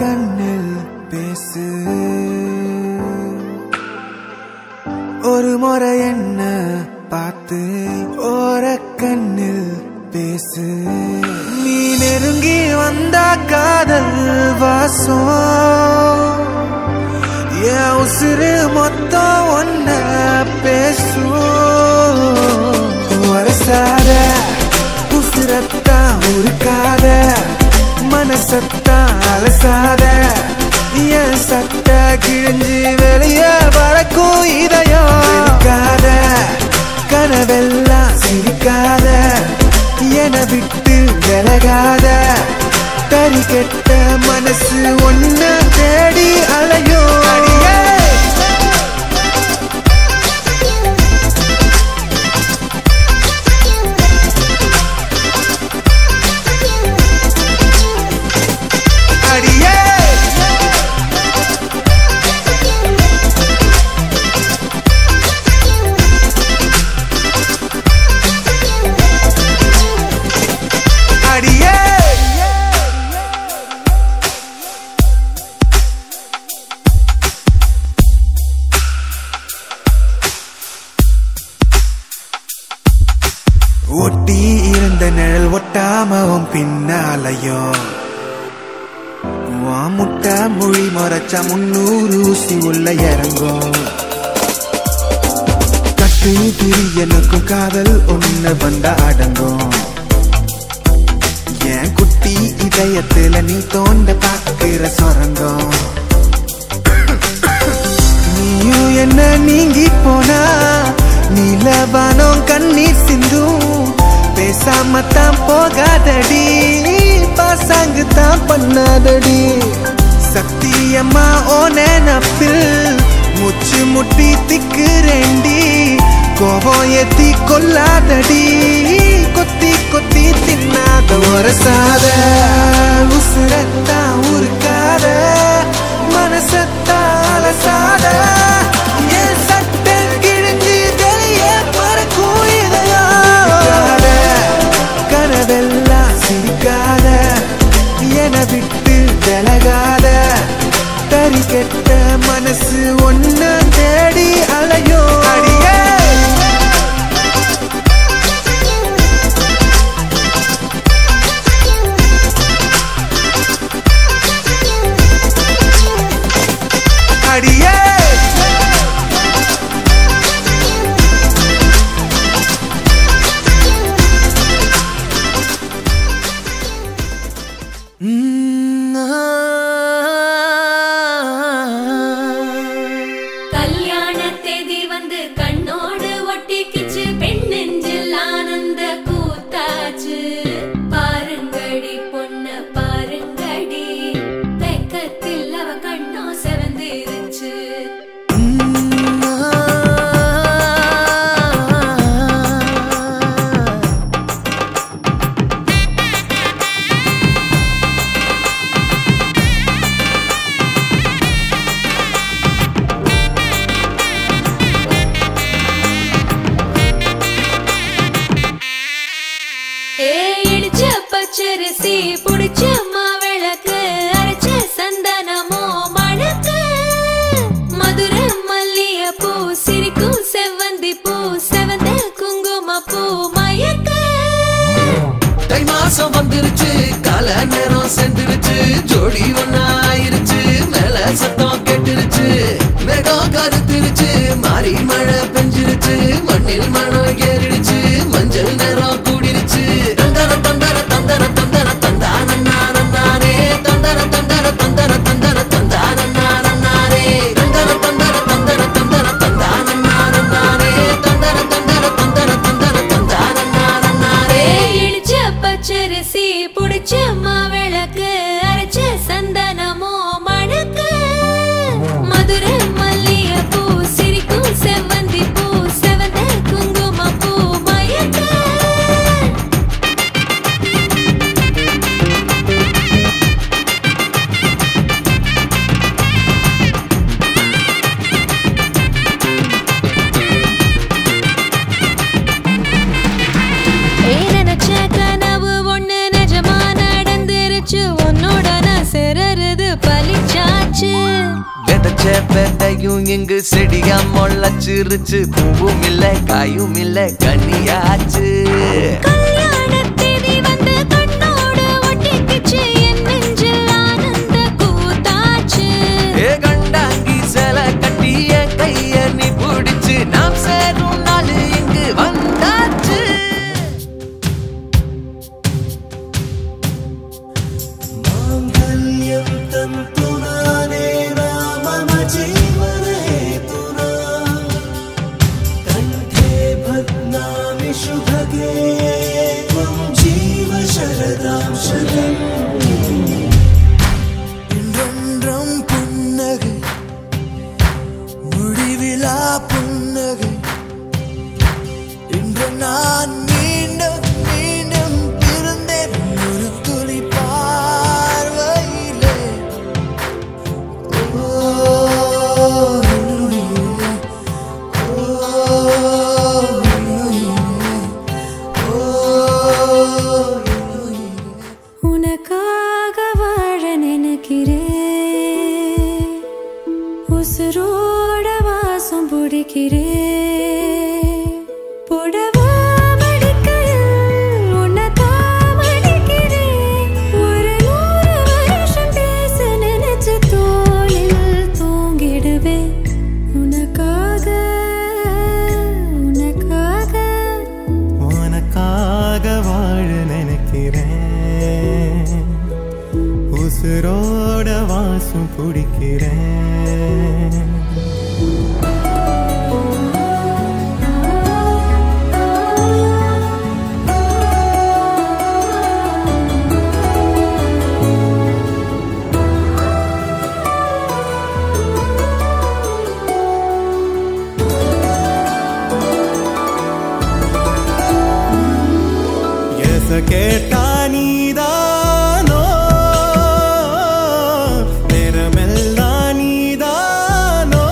கண்ணில் பேசு ஒரு முறை என்ன பார்த்து ஓர கண்ணில் பேசு நீ நெருங்கி வந்த காதல் வாசம் என் உசுறு மொத்தம் ஒன்ன பேசும் வரசாத உசுரத்தான் உருக்காத மனசத்தான் அலசாத என் சட்ட கிழிஞ்சு வெளியே வரக்கும் இதயம் இருக்காத கனவெல்லாம் சிரிக்காத என விட்டு விலகாத தறி கெட்ட மனசு ஒன்ன தேடி அலையும் அடியே அடியே அடியே ஒட்டி இருந்த நிழல் ஒட்டாமவும் பின்னாலையும் உன் முட்டை மொழி மறைச்சா முன்னூறு ஊசி உள்ள இறங்கும் கட்டு திரியனுக்கும் காதல் ஒண்ணு வந்தா அடங்கும் என் குட்டி இதயத்துல நீ தோண்ட பாக்குற சொரங்கம் நீயும் என்ன நீங்கி போனா நீலவானம் கண்ணீர் சிந்தும் பேசாம தான் போகாதடி பாசாங்கு தான் பண்ணாதடி சத்தியம்மா ஓ நினப்பில் முச்சு முட்டி திக்குறேண்டி கோபம் ஏத்தி கொல்லாதடி கொத்தி கொத்தி தின்னாத ஒரசாத உசுரத்தான் உருக்காத மனசத்தான் அலசாத என் சட்டை கிழிஞ்சு வெளியே பறக்கும் இதயம் கனவெல்லாம் சிரிக்காத என விட்டு விலகாத தறி கெட்ட மனசு ஒன்ன தேடி அலையோ அடியே அடியே கல்யாண தேதி வந்து கண்ணோடு ஒட்டிக்கிச்சு பெண் நெஞ்சில் ஆனந்த கூத்தாச்சு பாருங்கடி பொண்ண பாருங்கடி வெக்கத்தில் அவ கண்ணோ செவந்திருச்சு ஏ இடிச்ச பச்சரிசி புடிச்ச மாவிளக்கு அரைச்ச சந்தனமோ மணக்கு மதுர மல்லிய பூ சிரிக்கும் செவ்வந்தி பூ செவந்த குங்கும பூ மயக்க தை மாசம் வந்துருச்சு கால நேரம் சென்றுருச்சு ஜோடி ஒன்னாயிருச்சு மேல சத்தம் கெட்டுருச்சு மேகம் கருத்துருச்சு மாறி மழை பெஞ்சிருச்சு மண்ணில் மனம் ஏறிடுச்சு மஞ்சள் நேரம் கூடிருச்சு தந்தர தந்தர தந்தர தந்தர தந்தான நானே தந்தர தந்தர தந்தர தந்தர தந்தான நானே தந்தர தந்தர தந்தர தந்தர தந்தான நானே தந்தர தந்தர தந்தர தந்தர தந்தான நானே ஏ இடிச்ச பச்சரிசி புடிச்ச மாவிளக்கு அரைச்ச சந்தனமோ மணக்கு மதுர மல்லிய பூ சிரிக்கும் செவ்வந்தி பூ செவந்த குங்கும பூ முளைச்சாச்சு விதைச்ச விதையும் இங்கு செடியா முளைச்சிருச்சு பூவும் இல்ல காயும் இல்ல கனியாச்சு கல்யாணத் தேதி வந்து கண்ணோடு ஒட்டிக்கிச்சு, என் நெஞ்சில் ஆனந்த கூத்தாச்சு. ஏ கண்டாங்கி சில கட்டி என் கைய நீ பிடிச்சு நாம் சேரும் நாள் இங்கு வந்தாச்சு माङ्गल्यं तन्तुनानेन मम जीवनहेतुना कण्ठे भग्नामि शुभगे त्वं जीव शरदां शतम् இன்றொன்றும் புன்னகை முடிவிலா புன்னகை இன்று நான் மீண்டும் மீண்டும் பிறந்தேன் ஒரு துளி பார்வையிலே ஓ, உயிரே. ஓ, உயிரே. ஓ, உயிரே. உனக்காக வாழ நினைக்கிறேன் உசுரோட வாசம் பிடிக்கிறேன் புடவா மடிக்கையில் உன்னை தாமடிக்கிறேன். ஒரு நூறு வருஷம் பேச நினைச்சு தோளில் தூங்கிடுவேன். உனக்காக உனக்காக உனக்காக வாழ நினைக்கிறேன் உசுரோட வாசம் பிடிக்கிறேன் எச கேட்டா நீதானோ நேரமெல்லாம் நீதானோ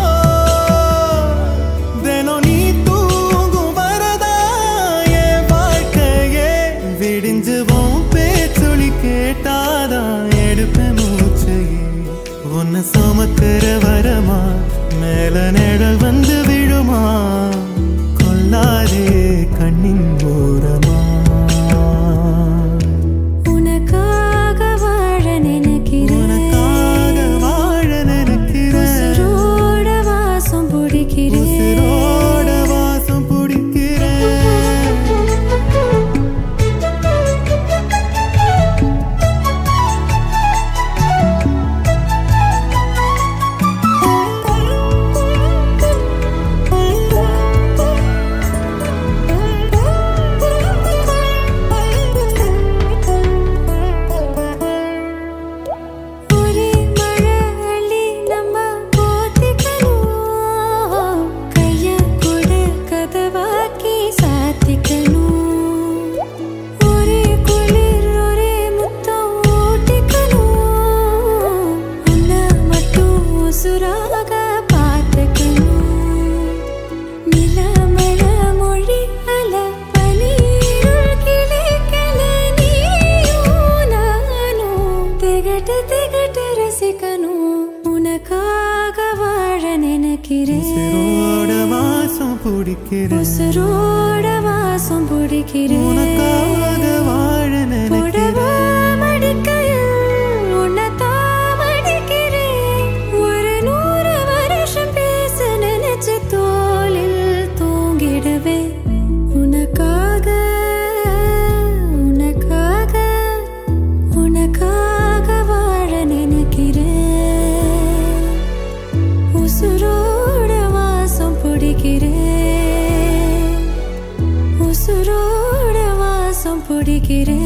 தினம் நீ தூங்கும் வரதா என் வாழ்க்கையே விடிஞ்சுவோம் பேச்சொலி கேட்டாதான் எடுப்பேன் மூச்சையே உன்னை சுமக்கிற வரமா மேல நிழல் வந்து விழுமா கொல்லாதே கண்ணின் ஓரமா உனக்காக வாழ நினைக்கிறேன் உனக்காக வாழ நினைக்கிறேன் உசுரோட வாசம் பிடிக்கிறேன் உசிரோட வாசம் பிடிக்கிறேன் ஒரே மழை அள்ளி நம்ம போத்திக்கணும் கைய கொடு கதவாக்கி சாத்திக்கணும் ஒரே குளிர் ஒரே முத்தம் ஊட்டிக்கணும் உன்னை மட்டும் உசுராக பார்த்துக்கணும் நிலமழ மொழி அல பனீருள் கிளைக்கல நீயும் நானும் திகட்டு திகட்டு ரசிக்கணும் உனக்காக வாழ நினைக்கிறேன் உசிரோட வாசம் பிடிக்கிறேன் உசுரோட வாசம் பிடிக்கிறேன் உனக்காக வாழ புடவா நினைக்கிறேன் மடிக்கையில் உன்னை தாமடிக்கிறேன். ஒரு நூறு வருஷம் பேச நினைச்சு தோளில் தூங்கிடுவேன். உனக்காக, உனக்காக, உனக்காக வாழ நினைக்கிறேன். உசுரோட வாசம் பிடிக்கிறேன் உசுரோட வாசம் பிடிக்கிறேன்